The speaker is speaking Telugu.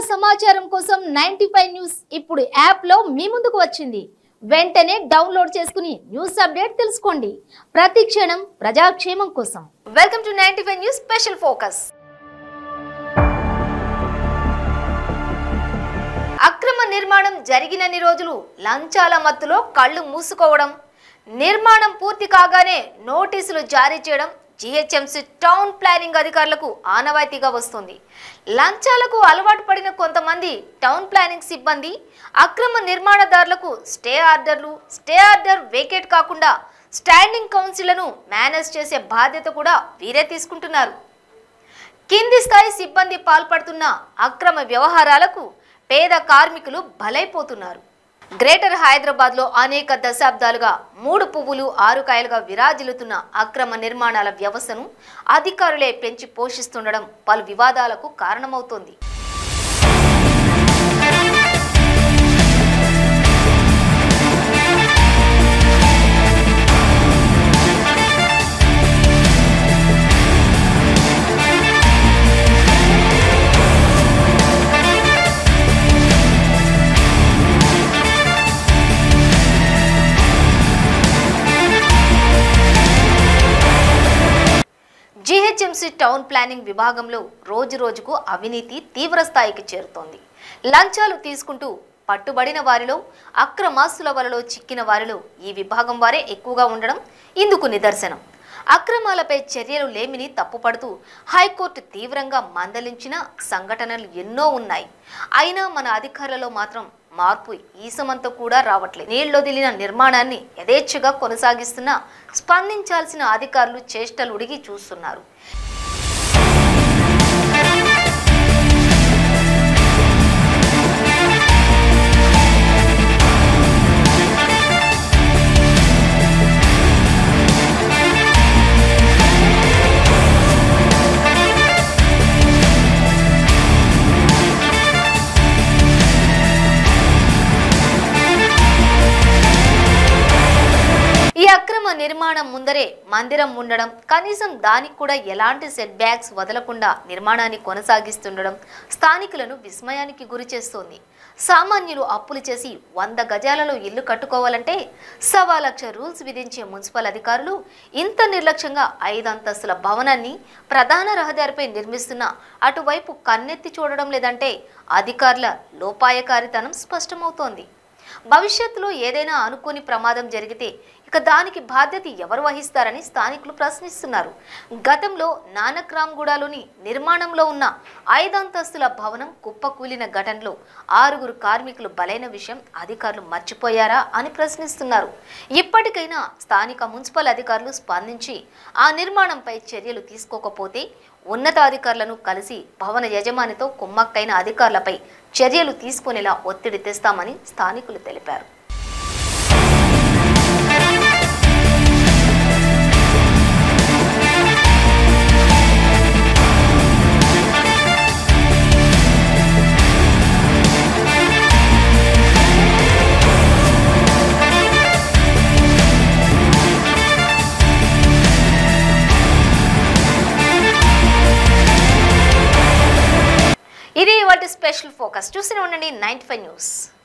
సమాచారం కోసం నైన్టీ ఫైవ్ న్యూస్ ఇప్పుడు యాప్ లో మీ ముందుకు వచ్చింది వెంటనే డౌన్లోడ్ చేసుకుని న్యూస్ అప్డేట్ తెలుసుకోండి ప్రతి క్షణం ప్రజాక్షేమం కోసం welcome to ninety five news special focus అక్రమ నిర్మాణం జరిగినన్ని రోజులు లంచాల మత్తులో కళ్ళు మూసుకోవడం నిర్మాణం పూర్తి కాగానే నోటీసులు జారీ చేయడం జిహెచ్ఎంసీ టౌన్ ప్లానింగ్ అధికారులకు ఆనవాయితీగా వస్తుంది లంచాలకు అలవాటు పడిన కొంతమంది టౌన్ ప్లానింగ్ సిబ్బంది అక్రమ నిర్మాణదారులకు stay orders stay order vacate కాకుండా స్టాండింగ్ కౌన్సిల్లను మేనేజ్ చేసే బాధ్యత కూడా వీరే తీసుకుంటున్నారు కింది స్థాయి సిబ్బంది పాల్పడుతున్న అక్రమ వ్యవహారాలకు పేద కార్మికులు బలైపోతున్నారు గ్రేటర్ హైదరాబాద్ లో అనేక దశాబ్దాలుగా మూడు పువ్వులు ఆరు కాయలుగా విరాజిల్లుతున్న అక్రమ నిర్మాణాల వ్యవస్థను అధికారులే పెంచి పోషిస్తుండడం పలు వివాదాలకు కారణమవుతోంది జీహెచ్ఎంసీ టౌన్ ప్లానింగ్ విభాగంలో రోజు రోజుకు అవినీతి తీవ్ర స్థాయికి చేరుతోంది లంచాలు తీసుకుంటూ పట్టుబడిన వారిలో అక్రమాస్తుల వలలో చిక్కిన వారిలో ఈ విభాగం వారే ఎక్కువగా ఉండడం ఇందుకు నిదర్శనం అక్రమాలపై చర్యలు లేమిని తప్పుపడుతూ హైకోర్టు తీవ్రంగా మందలించిన సంఘటనలు ఎన్నో ఉన్నాయి అయినా మన అధికారులలో మాత్రం మార్పు ఈసమంతా కూడా రావట్లేదు నీళ్లొదిలిన నిర్మాణాన్ని యథేచ్ఛగా కొనసాగిస్తున్న స్పందించాల్సిన అధికారులు చేష్టలు ఉడిగి చూస్తున్నారు ఈ అక్రమ నిర్మాణం ముందరే మందిరం ఉండడం కనీసం దానికి కూడా ఎలాంటి సెట్ బ్యాక్స్ వదలకుండా నిర్మాణాన్ని కొనసాగిస్తుండడం స్థానికులను విస్మయానికి గురి చేస్తోంది సామాన్యులు అప్పులు చేసి వంద గజాలలో ఇల్లు కట్టుకోవాలంటే సవా లక్ష రూల్స్ విధించే మున్సిపల్ అధికారులు ఇంత నిర్లక్ష్యంగా ఐదు అంతస్తుల భవనాన్ని ప్రధాన రహదారిపై నిర్మిస్తున్న అటువైపు కన్నెత్తి చూడడం లేదంటే అధికారుల లోపాయకారితనం స్పష్టమవుతోంది భవిష్యత్తులో ఏదైనా అనుకోని ప్రమాదం జరిగితే ఇక దానికి బాధ్యత ఎవరు వహిస్తారని స్థానికులు ప్రశ్నిస్తున్నారు గతంలో నానక్రామ్గూడలోని నిర్మాణంలో ఉన్న ఐదంతస్తుల భవనం కుప్పకూలిన ఘటనలో ఆరుగురు కార్మికులు బలైన విషయం అధికారులు మర్చిపోయారా అని ప్రశ్నిస్తున్నారు ఇప్పటికైనా స్థానిక మున్సిపల్ అధికారులు స్పందించి ఆ నిర్మాణంపై చర్యలు తీసుకోకపోతే ఉన్నతాధికారులను కలిసి భవన యజమానితో కుమ్మక్కైన అధికారులపై చర్యలు తీసుకునేలా ఒత్తిడి తెస్తామని స్థానికులు తెలిపారు ఇది వాటి స్పెషల్ ఫోకస్ చూస్తూనే ఉండండి నైన్టీ ఫైవ్ న్యూస్